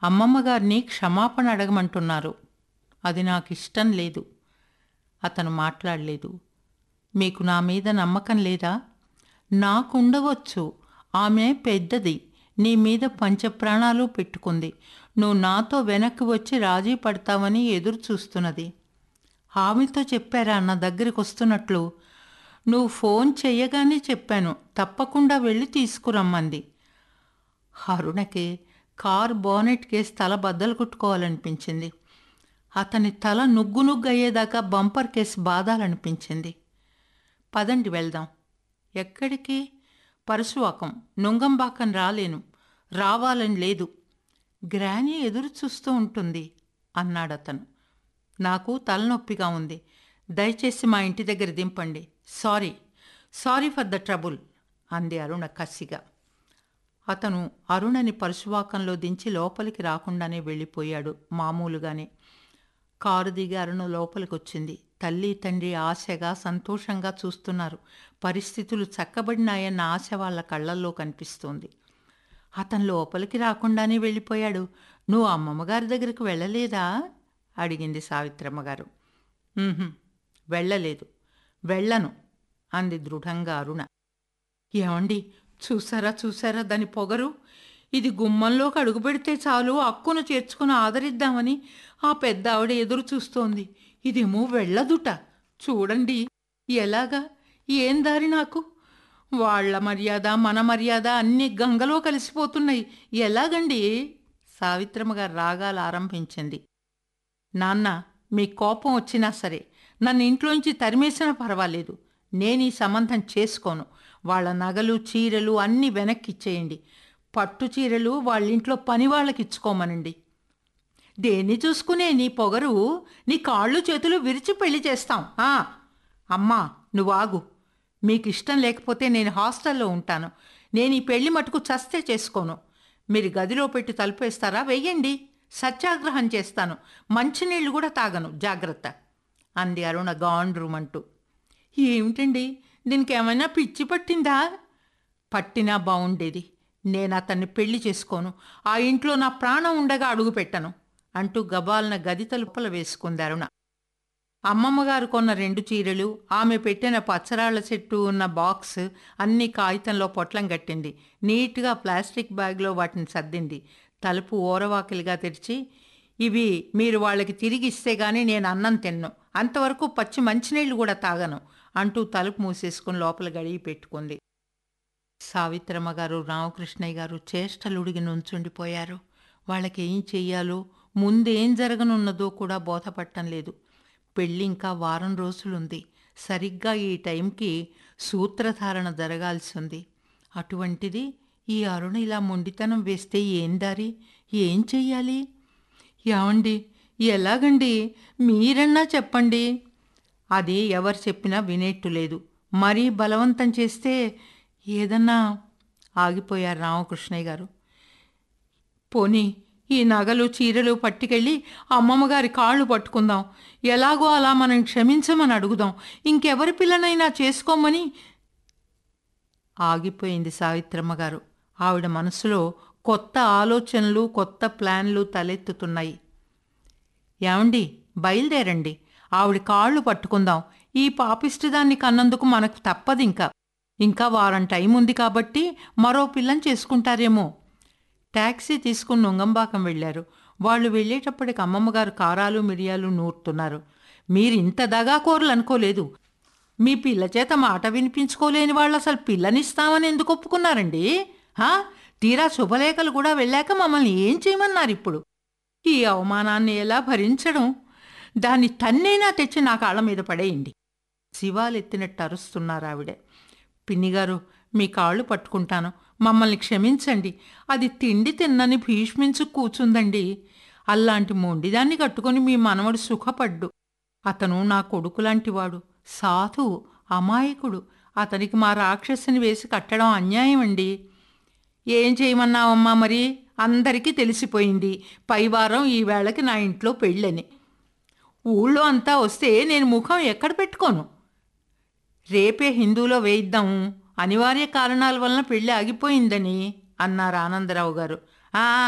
అమ్మమ్మ గారిని క్షమాపణ అడగమంటున్నారు అది నాకు ఇష్టం లేదు అతను మాట్లాడలేదు మీకు నా మీద నమ్మకం లేదా నాకుండవచ్చు ఆమె పెద్దది నీ మీద పంచప్రాణాలు పెట్టుకుంది నువ్వు నాతో వెనక్కి వచ్చి రాజీ పడతావని ఎదురు చూస్తున్నది ఆమెతో చెప్పారా నా దగ్గరికి వస్తున్నట్లు నువ్వు ఫోన్ చెయ్యగానే చెప్పాను తప్పకుండా వెళ్ళి తీసుకురమ్మంది అరుణకి కారు బానెట్ కేసి తల బద్దలు కుట్టుకోవాలనిపించింది అతని తల నుగ్గు నుగ్గు అయ్యేదాకా బంపర్ కేసి బాధాలనిపించింది పదండి వెళ్దాం ఎక్కడికి పరశువాకం నుంగంబాకం రాలేను రావాలని లేదు గ్రానీ ఎదురు చూస్తూ ఉంటుంది అన్నాడతను నాకు తలనొప్పిగా ఉంది దయచేసి మా ఇంటి దగ్గర దింపండి sorry sorry for the trouble అంది అరుణ కసిగా అతను అరుణని పరశువాకంలో దించి లోపలికి రాకుండానే వెళ్ళిపోయాడు మామూలుగానే కారు దిగి అరుణ లోపలికి వచ్చింది తల్లి తండ్రి ఆశగా సంతోషంగా చూస్తున్నారు పరిస్థితులు చక్కబడినాయన్న ఆశ వాళ్ళ కళ్ళల్లో కనిపిస్తోంది అతను లోపలికి రాకుండానే వెళ్ళిపోయాడు నువ్వు అమ్మమ్మగారి దగ్గరికి వెళ్ళలేదా అడిగింది సావిత్రమ్మ గారు "ఉహుం, వెళ్ళలేదు వెళ్ళను అంది దృఢంగా అరుణ ఏమండి చూసారా చూసారా దాని పొగరు ఇది గుమ్మంలోకి అడుగుపెడితే చాలు అక్కును చేర్చుకుని ఆదరిద్దామని ఆ పెద్ద ఆవిడ ఎదురు చూస్తోంది ఇదేమో వెళ్ళదుట చూడండి ఎలాగా ఏం దారి నాకు వాళ్ళ మర్యాద మన మర్యాద అన్ని గంగలో కలిసిపోతున్నాయి ఎలాగండి సావిత్రమ్మ గారు రాగాలు ఆరంభించింది నాన్న మీ కోపం వచ్చినా సరే నన్ను ఇంట్లోంచి తరిమేసినా పర్వాలేదు నేను ఈ సంబంధం చేసుకోను వాళ్ళ నగలు చీరలు అన్నీ వెనక్కి ఇచ్చేయండి పట్టు చీరలు వాళ్ళ ఇంట్లో పని వాళ్ళకి ఇచ్చుకోమనండి దేన్ని చూసుకునే నీ పొగరు నీ కాళ్ళు చేతులు విరిచి పెళ్లి చేస్తాం ఆ, అమ్మా నువ్వు ఆగు మీకు ఇష్టం లేకపోతే నేను హాస్టల్లో ఉంటాను నేను ఈ పెళ్లి మటుకు చస్తే చేసుకోను మీరు గదిలో పెట్టి తలుపేస్తారా వెయ్యండి సత్యాగ్రహం చేస్తాను మంచినీళ్ళు కూడా తాగను జాగ్రత్త అంది అరుణ గాండ్రుమంటూ ఏమిటండి దీనికి ఏమైనా పిచ్చి పట్టిందా పట్టినా బాగుండేది నేను అతన్ని పెళ్లి చేసుకోను ఆ ఇంట్లో నా ప్రాణం ఉండగా అడుగు పెట్టను అంటూ గబాలన గది తలుపుల వేసుకుంది అరుణ అమ్మమ్మగారు కొన్న రెండు చీరలు ఆమె పెట్టిన పచ్చరాళ్ల చెట్టు ఉన్న బాక్స్ అన్ని కాగితంలో పొట్లం కట్టింది నీట్గా ప్లాస్టిక్ బ్యాగ్లో వాటిని సర్దింది తలుపు ఓరవాకిలిగా తెరిచి ఇవి మీరు వాళ్ళకి తిరిగి ఇస్తే గానీ నేను అన్నం తిన్ను అంతవరకు పచ్చి మంచినీళ్ళు కూడా తాగను అంటూ తలుపు మూసేసుకుని లోపల గడిగి పెట్టుకుంది సావిత్రమ్మ గారు రామకృష్ణయ్య గారు చేష్టలుడిగి నుంచుండిపోయారు వాళ్ళకి ఏం చెయ్యాలో ముందేం జరగనున్నదో కూడా బోధపట్టం లేదు పెళ్ళి ఇంకా వారం రోజులుంది సరిగ్గా ఈ టైంకి సూత్రధారణ జరగాల్సి ఉంది అటువంటిది ఈ అరుణ ఇలా మొండితనం వేస్తే ఏం దారి ఏం చెయ్యాలి ఏమండి ఎలాగండి మీరన్నా చెప్పండి అది ఎవరు చెప్పినా వినేట్టు లేదు మరీ బలవంతం చేస్తే ఏదన్నా ఆగిపోయారు రామకృష్ణయ్య గారు పోనీ ఈ నగలు చీరలు పట్టుకెళ్ళి అమ్మమ్మగారి కాళ్ళు పట్టుకుందాం ఎలాగో అలా మనం క్షమించమని అడుగుదాం ఇంకెవరి పిల్లనైనా చేసుకోమని ఆగిపోయింది సావిత్రమ్మ గారు ఆవిడ మనసులో కొత్త ఆలోచనలు కొత్త ప్లాన్లు తలెత్తుతున్నాయి ఏమండి బయలుదేరండి ఆవిడ కాళ్ళు పట్టుకుందాం ఈ పాపిష్టిదాన్ని కన్నందుకు మనకు తప్పదు ఇంకా ఇంకా వారం టైం ఉంది కాబట్టి మరో పిల్లని చేసుకుంటారేమో ట్యాక్సీ తీసుకుని నుంగంబాకం వెళ్ళారు వాళ్ళు వెళ్ళేటప్పటికి అమ్మమ్మగారు కారాలు మిరియాలు నూరుతున్నారు మీరు ఇంత దగాకోరులు అనుకోలేదు మీ పిల్ల చేత మాట వినిపించుకోలేని వాళ్ళు అసలు పిల్లనిస్తామని ఎందుకు ఒప్పుకున్నారండి హా తీరా శుభలేఖలు కూడా వెళ్ళాక మమ్మల్ని ఏం చేయమన్నారు ఇప్పుడు ఈ అవమానాన్ని ఎలా భరించడం దాన్ని తన్నైనా తెచ్చి నా కాళ్ళ మీద పడేయండి శివాలెత్తినట్టు అరుస్తున్నారు ఆవిడ పిన్నిగారు మీ కాళ్ళు పట్టుకుంటాను మమ్మల్ని క్షమించండి అది తిండి తిన్నని భీష్మించు కూచుందండి అలాంటి మొండిదాన్ని కట్టుకొని మీ మనవడు సుఖపడ్డు అతను నా కొడుకులాంటివాడు సాధువు అమాయకుడు అతనికి మా రాక్షసుని వేసి కట్టడం అన్యాయం అండి ఏం చేయమన్నావమ్మా మరి అందరికీ తెలిసిపోయింది పైవారం ఈ వేళకి నా ఇంట్లో పెళ్ళని ఊళ్ళో అంతా వస్తే నేను ముఖం ఎక్కడ పెట్టుకోను రేపే హిందూలో వేయిద్దాము అనివార్య కారణాల వలన పెళ్ళి ఆగిపోయిందని అన్నారు ఆనందరావు గారు "ఆ,